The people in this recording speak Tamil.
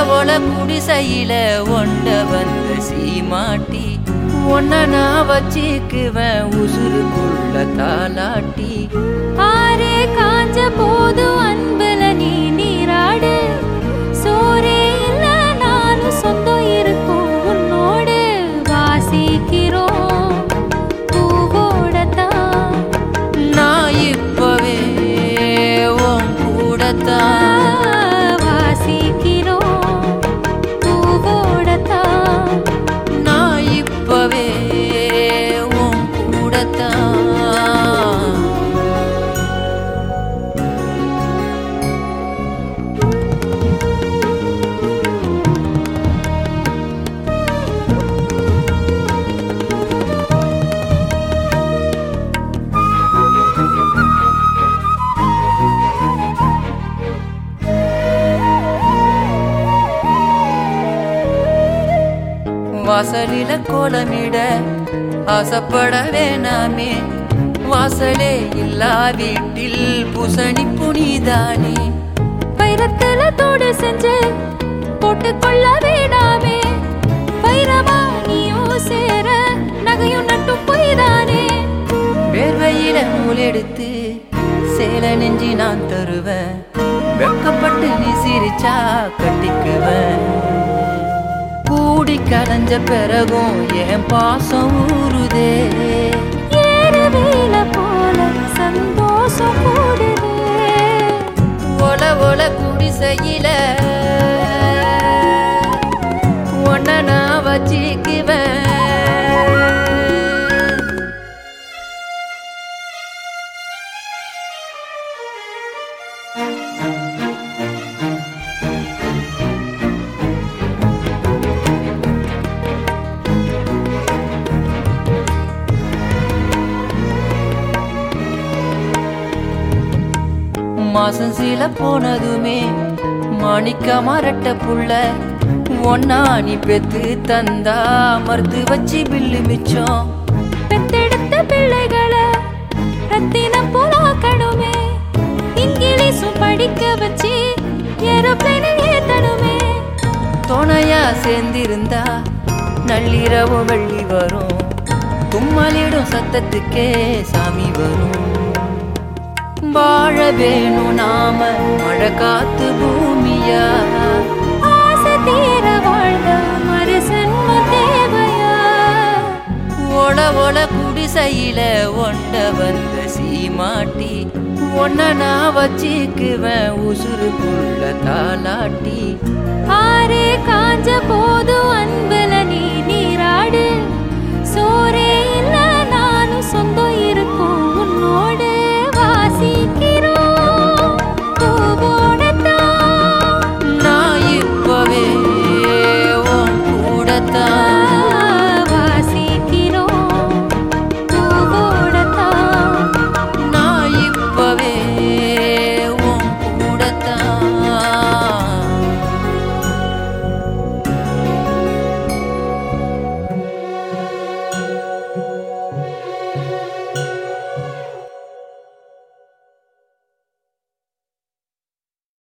ஒல குடிசையில ஒண்ட வந்த சீமாட்டி ஒன்ன நான் வச்சுக்குவேன் உசுருக்குள்ள தாலாட்டி ஆரே காஞ்ச போதும் அன்புல நீ நீராடு சோரே இல்ல நானும் சொந்தம் இருக்கும் உன்னோடு வாசிக்கிறோம் பூவோடத்தான் நான் இப்பவே உன் கூடத்தான் வாசிக்கிறோம் பூவோடத்தான் நான் இப்பவே உன் கூடத்தான் வாசலில கோலமிட ஆசைப்பட வேணாமே வாசலே இல்லா வீட்டில் புசணி புனிதானே வைரத்துல தோடு செஞ்சு போட்டுக்கொள்ள வேணாமே வைரமா நீயும் சேர நகையும் நட்டும் பொய்தானே வேர்வையில நூலெடுத்து சேல நெஞ்சி நான் தருவேன் வெக்கப்பட்டு நீ சிரிச்சா கட்டிக்குவேன் கூடி கலைஞ்ச பிறகும் என் பாசம் ஊறுதே ஏறுவேல போல சந்தோஷம் கூடுதே ஒல ஒல குடிசையில ஒன்ன நான் வச்சிக்குவேன் மாசம் சில போனதுமே மாணிக்க மரட்ட புள்ள ஒன்னா நீ பெத்து தந்தா மறுத்து வச்சு பில்லு மிச்சம் பெத்தெடுத்த பிள்ளைகளை ரத்தினம் போலாக்கணுமே இங்கிலீஷும் படிக்க வச்சு ஏரோப்ளைனில் ஏத்தணுமே துணையா சேர்ந்திருந்தா நள்ளிரவு வெள்ளி வரும் தும்மலிடும் சத்தத்துக்கே சாமி வரும் வாழ வேணும் நாம மழை காத்து பூமியா ஆசை தீர வாழ்ந்த மறுசன்ம தேவையா ஒல ஒல குடிசையில ஒண்ட வந்த சீமாட்டி ஒன்ன நான் வச்சுக்குவேன் உசுருக்குள்ள தாலாட்டி ஆ